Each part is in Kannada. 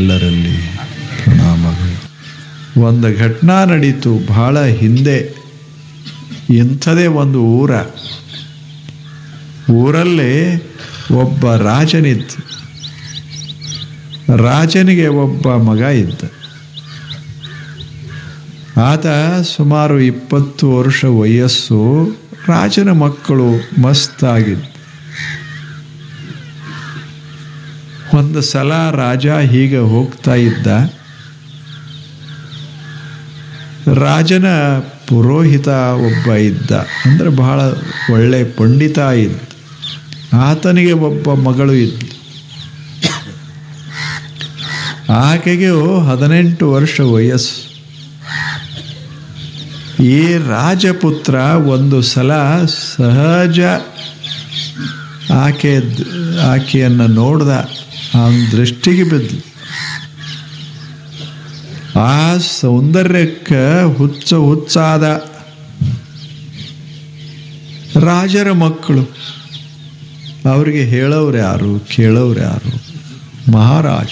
ಎಲ್ಲರಲ್ಲಿ ಪ್ರಣಾಮಗಳು ಒಂದು ಘಟನಾ ನಡೀತು ಬಹಳ ಹಿಂದೆ ಇಂಥದೇ ಒಂದು ಊರ ಊರಲ್ಲಿ ಒಬ್ಬ ರಾಜನಿದ್ದ ರಾಜನಿಗೆ ಒಬ್ಬ ಮಗ ಇದ್ದ ಆತ ಸುಮಾರು ಇಪ್ಪತ್ತು ವರ್ಷ ವಯಸ್ಸು ರಾಜನ ಮಕ್ಕಳು ಮಸ್ತಾಗಿದ್ದು ಒಂದು ಸಲ ರಾಜ ಹೀಗೆ ಹೋಗ್ತಾ ಇದ್ದ ರಾಜನ ಪುರೋಹಿತ ಒಬ್ಬ ಇದ್ದ ಅಂದರೆ ಬಹಳ ಒಳ್ಳೆ ಪಂಡಿತ ಇದ್ದ ಆತನಿಗೆ ಒಬ್ಬ ಮಗಳು ಇದ್ದ ಆಕೆಗೆ ಹದಿನೆಂಟು ವರ್ಷ ವಯಸ್ಸು ಈ ರಾಜಪುತ್ರ ಒಂದು ಸಲ ಸಹಜ ಆಕೆ ಆಕೆಯನ್ನು ನೋಡ್ದ ಅವನ ದೃಷ್ಟಿಗೆ ಬಿದ್ದು ಆ ಸೌಂದರ್ಯಕ್ಕೆ ಹುಚ್ಚ ಹುಚ್ಚಾದ ರಾಜರ ಮಕ್ಕಳು ಅವರಿಗೆ ಹೇಳೋರು ಯಾರು ಕೇಳೋರು ಯಾರು ಮಹಾರಾಜ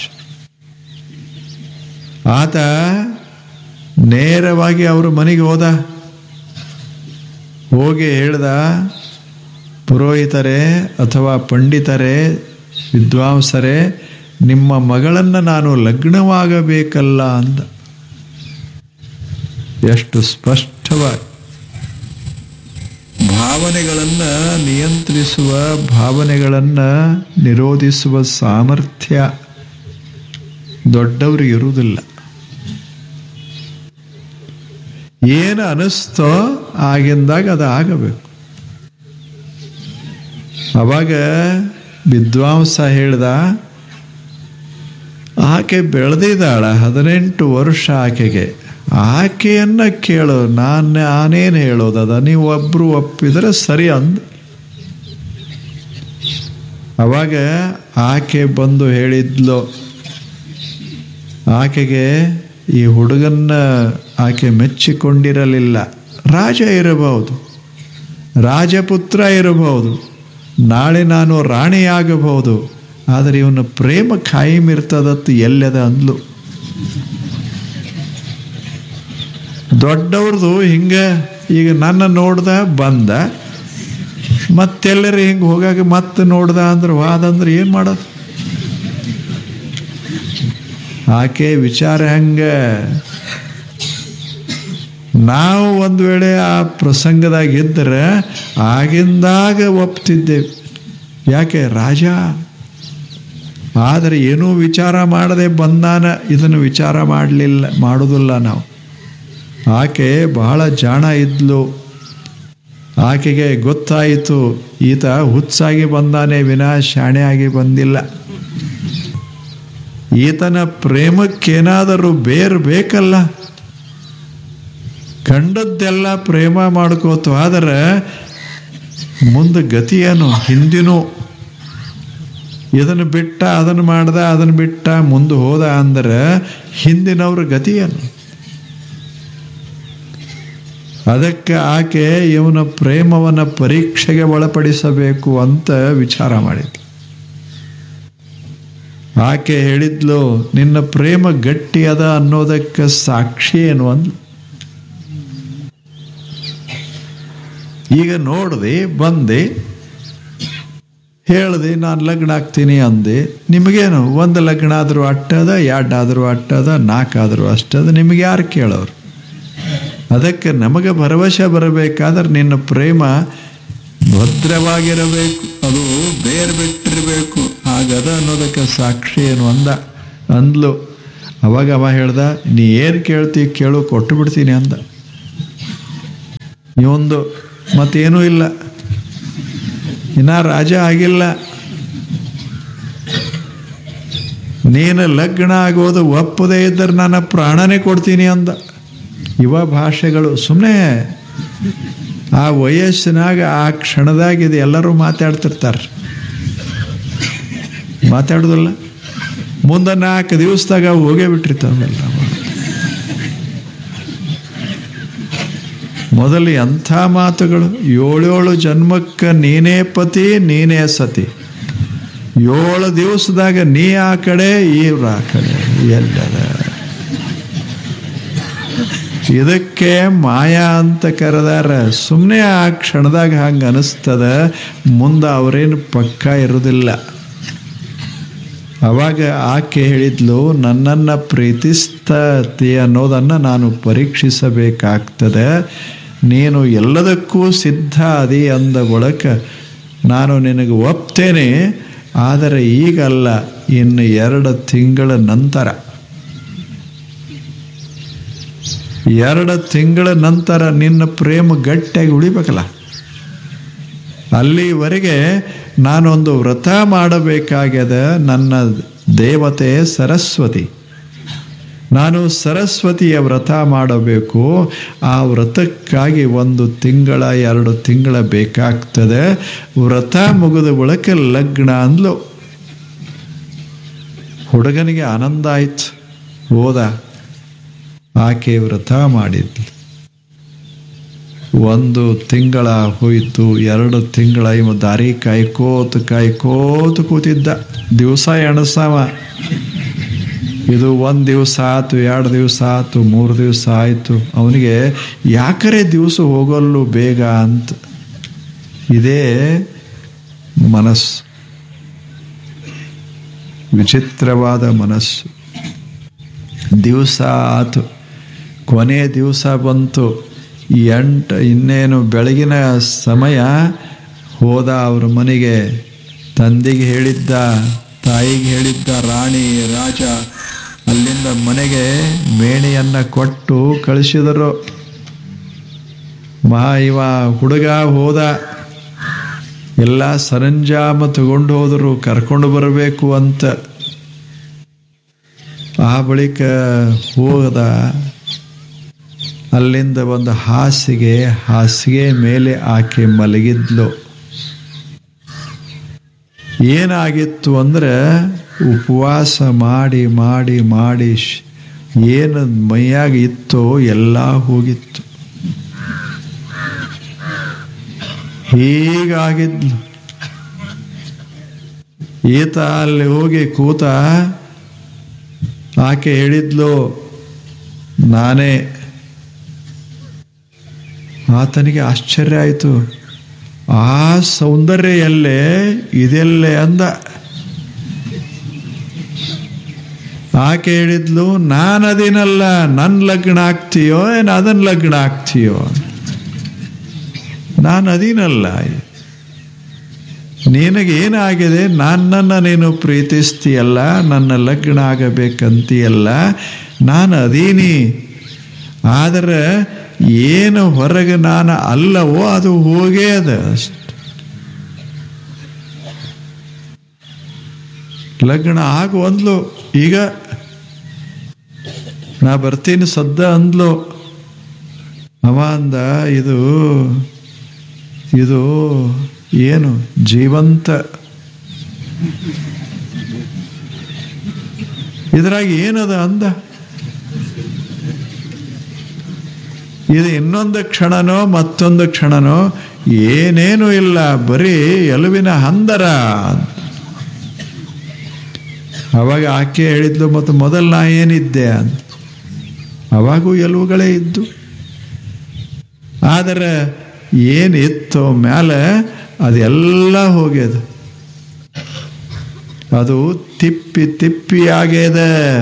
ಆತ ನೇರವಾಗಿ ಅವ್ರ ಮನೆಗೆ ಹೋದ ಹೋಗಿ ಹೇಳ್ದ ಪುರೋಹಿತರೇ ಅಥವಾ ಪಂಡಿತರೇ ವಿದ್ವಾಂಸರೇ ನಿಮ್ಮ ಮಗಳನ್ನು ನಾನು ಲಗ್ನವಾಗಬೇಕಲ್ಲ ಅಂದ ಎಷ್ಟು ಸ್ಪಷ್ಟವಾಗಿ ಭಾವನೆಗಳನ್ನು ನಿಯಂತ್ರಿಸುವ ಭಾವನೆಗಳನ್ನು ನಿರೋಧಿಸುವ ಸಾಮರ್ಥ್ಯ ದೊಡ್ಡವ್ರಿಗೆ ಇರುವುದಿಲ್ಲ ಏನು ಅನಿಸ್ತೋ ಆಗಿಂದಾಗ ಅದು ಆಗಬೇಕು ಅವಾಗ ವಿದ್ವಾಂಸ ಹೇಳ್ದ ಆಕೆ ಬೆಳೆದಿದ್ದಾಳ ಹದಿನೆಂಟು ವರ್ಷ ಆಕೆಗೆ ಆಕೆಯನ್ನ ಕೇಳು ನಾನು ನಾನೇನು ಹೇಳೋದದ ನೀವು ಒಬ್ಬರು ಒಪ್ಪಿದರೆ ಸರಿ ಅಂದ ಅವಾಗ ಆಕೆ ಬಂದು ಹೇಳಿದ್ಲು ಆಕೆಗೆ ಈ ಹುಡುಗನ್ನ ಆಕೆ ಮೆಚ್ಚಿಕೊಂಡಿರಲಿಲ್ಲ ರಾಜ ಇರಬಹುದು ರಾಜಪುತ್ರ ಇರಬಹುದು ನಾಳೆ ನಾನು ರಾಣಿಯಾಗಬಹುದು ಆದರೆ ಇವನ ಪ್ರೇಮ ಖಾಯಿಮ್ ಇರ್ತದತ್ತು ಎಲ್ಲದ ಅಂದ್ಲು ದೊಡ್ಡವ್ರದು ಹಿಂಗೆ ಈಗ ನನ್ನ ನೋಡ್ದ ಬಂದ ಮತ್ತೆಲ್ಲರೂ ಹಿಂಗೆ ಹೋಗಾಗ ಮತ್ತೆ ನೋಡ್ದ ಅಂದ್ರೆ ವಾದ ಅಂದ್ರೆ ಏನು ಮಾಡೋದು ಆಕೆ ವಿಚಾರ ಹಂಗೆ ನಾವು ಒಂದು ವೇಳೆ ಆ ಪ್ರಸಂಗದಾಗ ಇದ್ದರೆ ಆಗಿಂದಾಗ ಒಪ್ತಿದ್ದೇವೆ ಯಾಕೆ ರಾಜ ಆದರೆ ಏನೂ ವಿಚಾರ ಮಾಡದೆ ಬಂದಾನ ಇದನ್ನು ವಿಚಾರ ಮಾಡಲಿಲ್ಲ ಮಾಡೋದಿಲ್ಲ ನಾವು ಆಕೆ ಬಹಳ ಜಾಣ ಇದ್ಲು ಆಕೆಗೆ ಗೊತ್ತಾಯಿತು ಈತ ಹುಚ್ಚಾಗಿ ಬಂದಾನೆ ವಿನಾ ಶಾಣೆಯಾಗಿ ಬಂದಿಲ್ಲ ಈತನ ಪ್ರೇಮಕ್ಕೇನಾದರೂ ಬೇರು ಬೇಕಲ್ಲ ಕಂಡದ್ದೆಲ್ಲ ಪ್ರೇಮ ಮಾಡ್ಕೋತು ಆದರೆ ಮುಂದೆ ಗತಿಯೇನು ಹಿಂದಿನೂ ಇದನ್ನು ಬಿಟ್ಟ ಅದನ್ನು ಮಾಡ್ದ ಅದನ್ನು ಬಿಟ್ಟ ಮುಂದೆ ಹೋದ ಅಂದ್ರೆ ಹಿಂದಿನವ್ರ ಗತಿಯೇನು ಅದಕ್ಕೆ ಆಕೆ ಇವನ ಪ್ರೇಮವನ್ನು ಪರೀಕ್ಷೆಗೆ ಒಳಪಡಿಸಬೇಕು ಅಂತ ವಿಚಾರ ಮಾಡಿದ್ಲು ಆಕೆ ಹೇಳಿದ್ಲು ನಿನ್ನ ಪ್ರೇಮ ಗಟ್ಟಿ ಅದ ಅನ್ನೋದಕ್ಕೆ ಸಾಕ್ಷಿ ಏನು ಅಂದ್ಲು ಈಗ ನೋಡ್ದೆ ಬಂದೆ ಹೇಳ್ದೆ ನಾನು ಲಗ್ನ ಆಗ್ತೀನಿ ಅಂದೆ ನಿಮಗೇನು ಒಂದು ಲಗ್ನ ಆದರೂ ಅಟ್ಟದ ಎರಡು ಆದರೂ ಅಟ್ಟದ ನಾಲ್ಕಾದರೂ ಅಷ್ಟದ ನಿಮಗೆ ಯಾರು ಕೇಳೋರು ಅದಕ್ಕೆ ನಮಗೆ ಭರವಸೆ ಬರಬೇಕಾದ್ರೆ ನಿನ್ನ ಪ್ರೇಮ ಭದ್ರವಾಗಿರಬೇಕು ಅದು ಬೇರೆ ಬಿಟ್ಟಿರಬೇಕು ಹಾಗದ ಅನ್ನೋದಕ್ಕೆ ಸಾಕ್ಷಿ ಏನು ಅಂದ ಅಂದ್ಲು ಅವಾಗ ಅವ ಹೇಳ್ದ ನೀ ಏನು ಕೇಳ್ತಿ ಕೇಳು ಕೊಟ್ಟು ಬಿಡ್ತೀನಿ ಅಂದ ಇವೊಂದು ಮತ್ತೇನೂ ಇಲ್ಲ ಇನ್ನ ರಾಜ ಆಗಿಲ್ಲ ನೀನು ಲಗ್ನ ಆಗೋದು ಒಪ್ಪದೇ ಇದ್ದರೆ ನನ್ನ ಪ್ರಾಣನೇ ಕೊಡ್ತೀನಿ ಅಂದ ಯುವ ಭಾಷೆಗಳು ಸುಮ್ಮನೆ ಆ ವಯಸ್ಸಿನಾಗ ಆ ಕ್ಷಣದಾಗ ಇದು ಎಲ್ಲರೂ ಮಾತಾಡ್ತಿರ್ತಾರೆ ಮಾತಾಡೋದಿಲ್ಲ ಮುಂದೆ ನಾಲ್ಕು ದಿವಸದಾಗ ಹೋಗೇ ಬಿಟ್ಟಿರ್ತಾವೆಲ್ಲ ಮೊದಲು ಎಂಥ ಮಾತುಗಳು ಏಳೇಳು ಜನ್ಮಕ್ಕೆ ನೀನೇ ಪತಿ ನೀನೇ ಸತಿ ಏಳು ದಿವಸದಾಗ ನೀ ಆ ಕಡೆ ಇವ್ರ ಆ ಕಡೆ ಎಲ್ಲದ ಇದಕ್ಕೆ ಮಾಯಾ ಅಂತ ಕರೆದಾರ ಸುಮ್ಮನೆ ಆ ಕ್ಷಣದಾಗ ಹಂಗೆ ಅನಿಸ್ತದ ಮುಂದೆ ಅವರೇನು ಪಕ್ಕ ಇರೋದಿಲ್ಲ ಅವಾಗ ಆಕೆ ಹೇಳಿದ್ಲು ನನ್ನನ್ನು ಪ್ರೀತಿಸ್ತತಿ ಅನ್ನೋದನ್ನು ನಾನು ಪರೀಕ್ಷಿಸಬೇಕಾಗ್ತದೆ ನೀನು ಎಲ್ಲದಕ್ಕೂ ಸಿದ್ಧ ಅದಿ ಅಂದ ಬಳಿಕ ನಾನು ನಿನಗೆ ಒಪ್ತೇನೆ ಆದರೆ ಈಗಲ್ಲ ಇನ್ನು ಎರಡು ತಿಂಗಳ ನಂತರ ಎರಡು ತಿಂಗಳ ನಂತರ ನಿನ್ನ ಪ್ರೇಮ ಗಟ್ಟಿಯಾಗಿ ಉಳಿಬೇಕಲ್ಲ ಅಲ್ಲಿವರೆಗೆ ನಾನೊಂದು ವ್ರತ ಮಾಡಬೇಕಾಗ್ಯದ ನನ್ನ ದೇವತೆ ಸರಸ್ವತಿ ನಾನು ಸರಸ್ವತಿಯ ವ್ರತ ಮಾಡಬೇಕು ಆ ವ್ರತಕ್ಕಾಗಿ ಒಂದು ತಿಂಗಳ ಎರಡು ತಿಂಗಳ ಬೇಕಾಗ್ತದೆ ವ್ರತ ಮುಗಿದ ಬಳಿಕ ಲಗ್ನ ಅಂದ್ಲು ಹುಡುಗನಿಗೆ ಆನಂದ ಆಯ್ತು ಹೋದ ಆಕೆ ವ್ರತ ಮಾಡಿದ್ಲು ಒಂದು ತಿಂಗಳ ಹೋಯಿತು ಎರಡು ತಿಂಗಳ ಇವ ದಾರಿ ಕಾಯ್ಕೋತ ಕಾಯ್ಕೋತ ಕೂತಿದ್ದ ದಿವಸ ಎಣಸವ ಇದು ಒಂದು ದಿವಸ ಆತು ಎರಡು ದಿವಸ ಆತು ಮೂರು ದಿವಸ ಆಯಿತು ಅವನಿಗೆ ಯಾಕರೆ ದಿವಸ ಹೋಗಲ್ಲು ಬೇಗ ಅಂತ ಇದೇ ಮನಸ್ಸು ವಿಚಿತ್ರವಾದ ಮನಸ್ಸು ದಿವಸ ಆತು ಕೊನೆ ದಿವಸ ಬಂತು ಎಂಟು ಇನ್ನೇನು ಬೆಳಗಿನ ಸಮಯ ಹೋದ ಅವ್ರ ಮನೆಗೆ ತಂದೆಗೆ ಹೇಳಿದ್ದ ತಾಯಿಗೆ ಹೇಳಿದ್ದ ರಾಣಿ ರಾಜ ಅಲ್ಲಿಂದ ಮನೆಗೆ ಮೇಣಿಯನ್ನ ಕೊಟ್ಟು ಕಳಿಸಿದರು ಮಹಾ ಇವ ಹುಡುಗ ಹೋದ ಎಲ್ಲ ಸರಂಜಾಮ ತಗೊಂಡು ಹೋದರು ಕರ್ಕೊಂಡು ಬರಬೇಕು ಅಂತ ಆ ಬಳಿಕ ಹೋದ ಅಲ್ಲಿಂದ ಒಂದು ಹಾಸಿಗೆ ಹಾಸಿಗೆ ಮೇಲೆ ಆಕೆ ಮಲಗಿದ್ಲು ಏನಾಗಿತ್ತು ಅಂದ್ರೆ ಉಪವಾಸ ಮಾಡಿ ಮಾಡಿ ಮಾಡಿ ಶ್- ಏನು ಮೈಯಾಗ ಇತ್ತೋ ಎಲ್ಲ ಹೋಗಿತ್ತು ಹೀಗಾಗಿದ್ಲು ಈತ ಅಲ್ಲಿ ಹೋಗಿ ಕೂತ ಆಕೆ ಹೇಳಿದ್ಲು ನಾನೇ ಆತನಿಗೆ ಆಶ್ಚರ್ಯ ಆಯಿತು ಆ ಸೌಂದರ್ಯ ಎಲ್ಲೇ ಇದೆಲ್ಲೇ ಅಂದ ಆಕೆ ಹೇಳಿದ್ಲು ನಾನು ಅದೇನಲ್ಲ ನನ್ನ ಲಗ್ನ ಆಗ್ತೀಯೋ ಏನು ಅದನ್ನ ಲಗ್ನ ಆಗ್ತೀಯೋ ನಾನು ಅದೀನಲ್ಲ ನಿನಗೇನಾಗಿದೆ ನನ್ನನ್ನು ನೀನು ಪ್ರೀತಿಸ್ತೀಯಲ್ಲ ನನ್ನ ಲಗ್ನ ಆಗಬೇಕಂತೀಯಲ್ಲ ನಾನು ಅದೀನಿ ಆದರೆ ಏನು ಹೊರಗೆ ನಾನು ಅಲ್ಲವೋ ಅದು ಹೋಗೇ ಅದ ಅಷ್ಟೆ. ಲಗ್ನ ಆಗು ಅಂದ್ಲು ಈಗ ನಾ ಬರ್ತೀನಿ ಸದ್ದ ಅಂದ್ಲು ಅವ ಅಂದ ಇದು ಇದು ಏನು ಜೀವಂತ ಇದ್ರಾಗ ಏನದ ಅಂದ ಇದು ಇನ್ನೊಂದು ಕ್ಷಣನೋ ಮತ್ತೊಂದು ಕ್ಷಣನೋ ಏನೇನು ಇಲ್ಲ ಬರೀ ಎಲುವಿನ ಹಂದರ ಅವಾಗ ಆಕೆ ಹೇಳಿದ್ಲು ಮತ್ತು ಮೊದಲು ನಾ ಏನಿದ್ದೆ ಅಂತ ಅವಾಗೂ ಎಲುವುಗಳೇ ಇದ್ದು ಆದರೆ ಏನಿತ್ತು ಮೇಲೆ ಅದೆಲ್ಲ ಹೋಗ್ಯದ ಅದು ತಿಪ್ಪಿ ತಿಪ್ಪಿ ಆಗ್ಯದ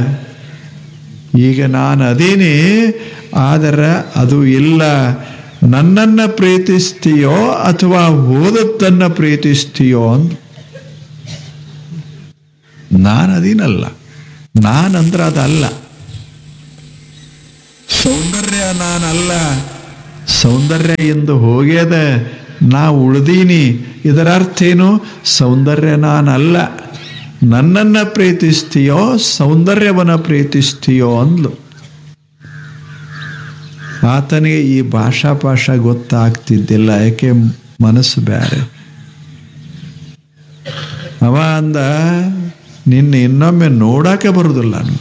ಈಗ ನಾನು ಅದೀನಿ ಆದರೆ ಅದು ಇಲ್ಲ ನನ್ನನ್ನು ಪ್ರೀತಿಸ್ತೀಯೋ ಅಥವಾ ಹೋದದ್ದನ್ನು ಪ್ರೀತಿಸ್ತೀಯೋ ಅಂತ ನಾನು ಅದೀನಲ್ಲ ನಾನಂದ್ರೆ ಅದಲ್ಲ ಸೌಂದರ್ಯ ನಾನಲ್ಲ ಸೌಂದರ್ಯ ಎಂದು ಹೋಗ್ಯದ ನಾ ಉಳ್ದೀನಿ ಇದರ ಅರ್ಥ ಏನು ಸೌಂದರ್ಯ ನಾನಲ್ಲ ನನ್ನನ್ನು ಪ್ರೀತಿಸ್ತೀಯೋ ಸೌಂದರ್ಯವನ್ನ ಪ್ರೀತಿಸ್ತೀಯೋ ಅಂದ್ಲು ಆತನಿಗೆ ಈ ಭಾಷಾ ಪಾಷ ಗೊತ್ತಾಗ್ತಿದ್ದಿಲ್ಲ ಯಾಕೆ ಮನಸ್ಸು ಬ್ಯಾರೆ ಅವ ಅಂದ ನಿನ್ನ ಇನ್ನೊಮ್ಮೆ ನೋಡಕ್ಕೆ ಬರುದಿಲ್ಲ ನಾನು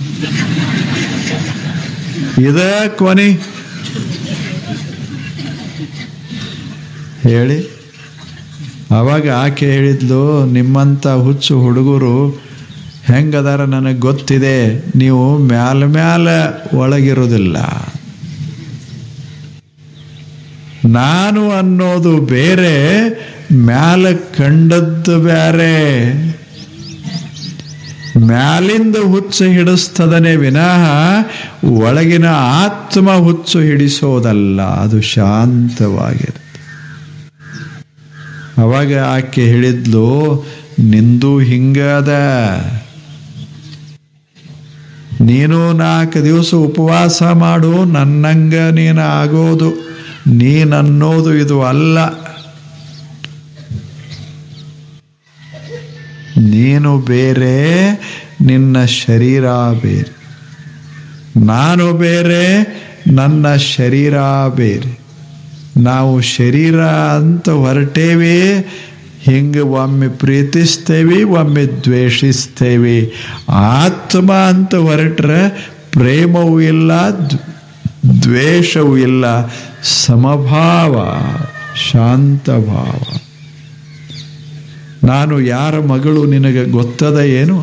ಇದ ಕೊನೆ ಹೇಳಿ ಅವಾಗ ಆಕೆ ಹೇಳಿದ್ಲು ನಿಮ್ಮಂಥ ಹುಚ್ಚು ಹುಡುಗರು ಹೆಂಗದಾರ ನನಗೆ ಗೊತ್ತಿದೆ ನೀವು ಮ್ಯಾಲ ಮ್ಯಾಲ ಒಳಗಿರೋದಿಲ್ಲ ನಾನು ಅನ್ನೋದು ಬೇರೆ ಮ್ಯಾಲ ಕಂಡದ್ದು ಬೇರೆ ಮ್ಯಾಲಿಂದ ಹುಚ್ಚು ಹಿಡಿಸ್ತದನೆ ವಿನಃ ಒಳಗಿನ ಆತ್ಮ ಹುಚ್ಚು ಹಿಡಿಸೋದಲ್ಲ ಅದು ಶಾಂತವಾಗಿರುತ್ತೆ ಅವಾಗ ಆಕೆ ಹೇಳಿದ್ಲು ನಿಂದು ಹಿಂಗದ ನೀನು ನಾಲ್ಕು ದಿವಸ ಉಪವಾಸ ಮಾಡು ನನ್ನಂಗ ನೀನು ಆಗೋದು ನೀನನ್ನೋದು ಇದು ಅಲ್ಲ ನೀನು ಬೇರೆ ನಿನ್ನ ಶರೀರ ಬೇರೆ ನಾನು ಬೇರೆ ನನ್ನ ಶರೀರ ಬೇರೆ ನಾವು ಶರೀರ ಅಂತ ಹೊರಟೇವೆ ಹಿಂಗೆ ಒಮ್ಮೆ ಪ್ರೀತಿಸ್ತೇವೆ ಒಮ್ಮೆ ದ್ವೇಷಿಸ್ತೇವೆ ಆತ್ಮ ಅಂತ ಹೊರಟ್ರೆ ಪ್ರೇಮವೂ ಇಲ್ಲ ದ್- ದ್ವೇಷವೂ ಇಲ್ಲ ಸಮಭಾವ ಶಾಂತ ಭಾವ ನಾನು ಯಾರ ಮಗಳು ನಿನಗೆ ಗೊತ್ತದ ಏನು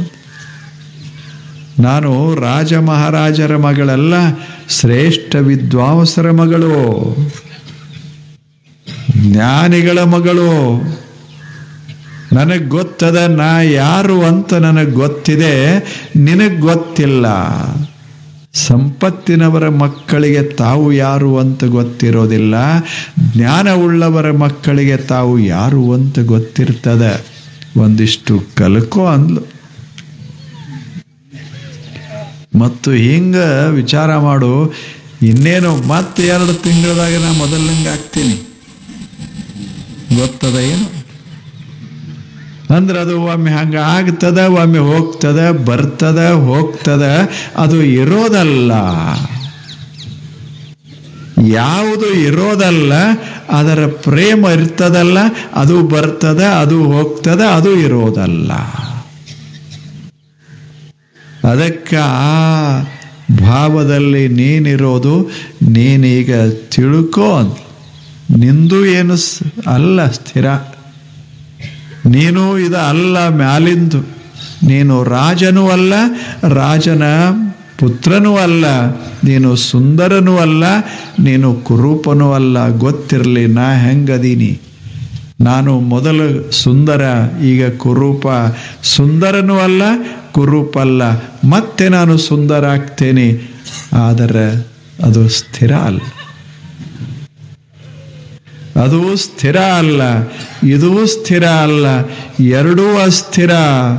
ನಾನು ರಾಜ ಮಹಾರಾಜರ ಮಗಳಲ್ಲ ಶ್ರೇಷ್ಠ ವಿದ್ವಾಂಸರ ಮಗಳು ಜ್ಞಾನಿಗಳ ಮಗಳು ನನಗೆ ಗೊತ್ತದ ನಾ ಯಾರು ಅಂತ ನನಗೆ ಗೊತ್ತಿದೆ ನಿನಗೆ ಗೊತ್ತಿಲ್ಲ ಸಂಪತ್ತಿನವರ ಮಕ್ಕಳಿಗೆ ತಾವು ಯಾರು ಅಂತ ಗೊತ್ತಿರೋದಿಲ್ಲ ಜ್ಞಾನವುಳ್ಳವರ ಮಕ್ಕಳಿಗೆ ತಾವು ಯಾರು ಅಂತ ಗೊತ್ತಿರ್ತದ ಒಂದಿಷ್ಟು ಕಲ್ಕೋ ಅಂದ್ಲು ಮತ್ತು ಹಿಂಗ ವಿಚಾರ ಮಾಡು ಇನ್ನೇನು ಮತ್ತೆ ಎರಡು ತಿಂಗಳದಾಗ ನಾ ಮೊದಲಂಗೆ ಆಗ್ತೀನಿ ಗೊತ್ತದ ಏನು ಅಂದ್ರೆ ಅದು ಒಮ್ಮೆ ಹಂಗ ಆಗ್ತದ ಒಮ್ಮೆ ಹೋಗ್ತದ ಬರ್ತದ ಹೋಗ್ತದ ಅದು ಇರೋದಲ್ಲ ಯಾವುದು ಇರೋದಲ್ಲ ಅದರ ಪ್ರೇಮ ಇರ್ತದಲ್ಲ ಅದು ಬರ್ತದ ಅದು ಹೋಗ್ತದ ಅದು ಇರೋದಲ್ಲ ಅದಕ್ಕೆ ಆ ಭಾವದಲ್ಲಿ ನೀನಿರೋದು ನೀನೀಗ ತಿಳ್ಕೋ ಅಂತ ನಿಂದು ಏನು ಸ್- ಅಲ್ಲ ಸ್ಥಿರ ನೀನು ಇದು ಅಲ್ಲ ಮ್ಯಾಲಿಂದು ನೀನು ರಾಜನೂ ಅಲ್ಲ ರಾಜನ ಪುತ್ರನೂ ಅಲ್ಲ ನೀನು ಸುಂದರನೂ ಅಲ್ಲ ನೀನು ಕುರೂಪನೂ ಅಲ್ಲ ಗೊತ್ತಿರಲಿ ನಾ ಹೆಂಗದೀನಿ ನಾನು ಮೊದಲು ಸುಂದರ ಈಗ ಕುರೂಪ ಸುಂದರನೂ ಅಲ್ಲ ಕುರೂಪ ಅಲ್ಲ ಮತ್ತೆ ನಾನು ಸುಂದರ ಆಗ್ತೇನೆ ಆದರೆ ಅದು ಸ್ಥಿರ ಅಲ್ಲ ಅದು ಸ್ಥಿರ ಅಲ್ಲ ಇದು ಸ್ಥಿರ ಅಲ್ಲ ಎರಡೂ ಅಸ್ಥಿರ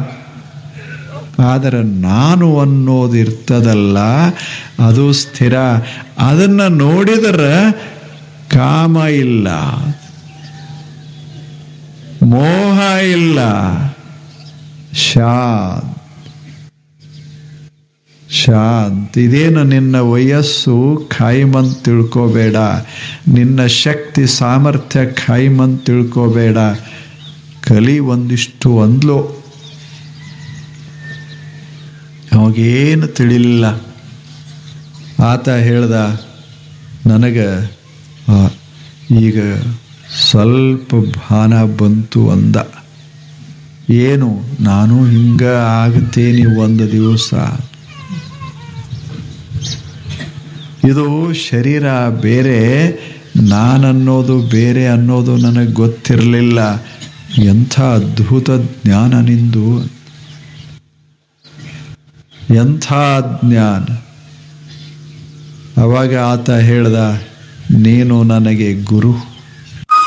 ಆದರೆ ನಾನು ಅನ್ನೋದು ಇರ್ತದಲ್ಲ ಅದು ಸ್ಥಿರ ಅದನ್ನು ನೋಡಿದರೆ ಕಾಮ ಇಲ್ಲ ಮೋಹ ಇಲ್ಲ ಶಾಂತ್ ಶಾಂತ್ ಇದೇನು ನಿನ್ನ ವಯಸ್ಸು ಖಾಯಿಮಂತ್ ತಿಳ್ಕೋಬೇಡ ನಿನ್ನ ಶಕ್ತಿ ಸಾಮರ್ಥ್ಯ ಖಾಯಿಮಂತ್ ತಿಳ್ಕೋಬೇಡ ಕಲಿ ಒಂದಿಷ್ಟು ಅಂದ್ಲು ಅವಾಗೇನು ತಿಳಿಲಿಲ್ಲ ಆತ ಹೇಳ್ದ ನನಗೆ ಆ, ಈಗ ಸ್ವಲ್ಪ ಭಾನ ಬಂತು ಅಂದ ಏನು ನಾನು ಹಿಂಗ ಆಗ್ತೇನೆ ಒಂದು ದಿವಸ ಇದು ಶರೀರ ಬೇರೆ ನಾನನ್ನೋದು ಬೇರೆ ಅನ್ನೋದು ನನಗೆ ಗೊತ್ತಿರಲಿಲ್ಲ ಎಂಥ ಅದ್ಭುತ ಜ್ಞಾನ ನಿಂದು ಎಂಥ ಜ್ಞಾನ ಅವಾಗ ಆತ ಹೇಳ್ದ ನೀನು ನನಗೆ ಗುರು